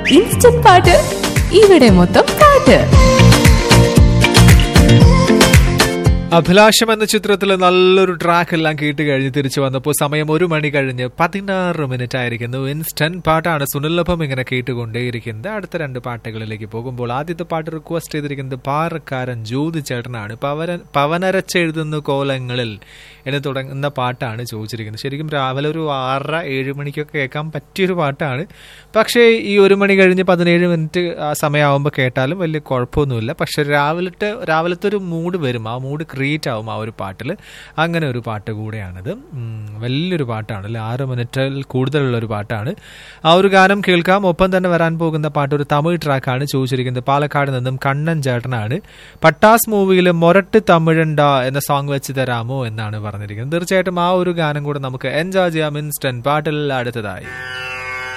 instant പാട്ട് ഇവിടെ മൊത്തം പാട്ട് അഭിലാഷം എന്ന ചിത്രത്തിൽ നല്ലൊരു ട്രാക്ക് എല്ലാം കേട്ട് കഴിഞ്ഞ് തിരിച്ചു വന്നപ്പോൾ സമയം ഒരു മണി കഴിഞ്ഞ് പതിനാറ് മിനിറ്റ് ആയിരിക്കുന്നു ഇൻസ്റ്റന്റ് പാട്ടാണ് സുനിലഭം ഇങ്ങനെ കേട്ടുകൊണ്ടേയിരിക്കുന്നത് അടുത്ത രണ്ട് പാട്ടുകളിലേക്ക് പോകുമ്പോൾ ആദ്യത്തെ പാട്ട് റിക്വസ്റ്റ് ചെയ്തിരിക്കുന്നത് പാറക്കാരൻ ജ്യോതി ചേട്ടനാണ് പവന പവനരച്ചെഴുതുന്ന കോലങ്ങളിൽ എന്ന് തുടങ്ങുന്ന പാട്ടാണ് ചോദിച്ചിരിക്കുന്നത് ശരിക്കും രാവിലെ ഒരു ആറര ഏഴ് മണിക്കൊക്കെ കേൾക്കാൻ പറ്റിയൊരു പാട്ടാണ് പക്ഷേ ഈ ഒരു മണി കഴിഞ്ഞ് പതിനേഴ് മിനിറ്റ് ആ സമയമാകുമ്പോൾ കേട്ടാലും വലിയ കുഴപ്പമൊന്നുമില്ല പക്ഷെ രാവിലത്തെ രാവിലത്തെ ഒരു മൂഡ് വരും ആ മൂഡ് ക്രിയേറ്റ് ആവും ആ ഒരു പാട്ടിൽ അങ്ങനെ ഒരു പാട്ട് കൂടെയാണിത് ഉം, വലിയൊരു പാട്ടാണ് അല്ലെ ആറ് മിനിറ്റിൽ കൂടുതലുള്ള ഒരു പാട്ടാണ് ആ ഒരു ഗാനം കേൾക്കാം ഒപ്പം തന്നെ വരാൻ പോകുന്ന പാട്ട് ഒരു തമിഴ് ട്രാക്കാണ് ചോദിച്ചിരിക്കുന്നത് പാലക്കാട് നിന്നും കണ്ണൻ ചേട്ടനാണ് പട്ടാസ് മൂവിയിൽ മൊരട്ട് തമിഴണ്ട എന്ന സോങ് വെച്ച് തരാമോ എന്നാണ് പറഞ്ഞിരിക്കുന്നത് തീർച്ചയായിട്ടും ആ ഒരു ഗാനം കൂടെ നമുക്ക് എൻജോയ് ചെയ്യാം ഇൻസ്റ്റന്റ് പാട്ടിൽ അടുത്തതായി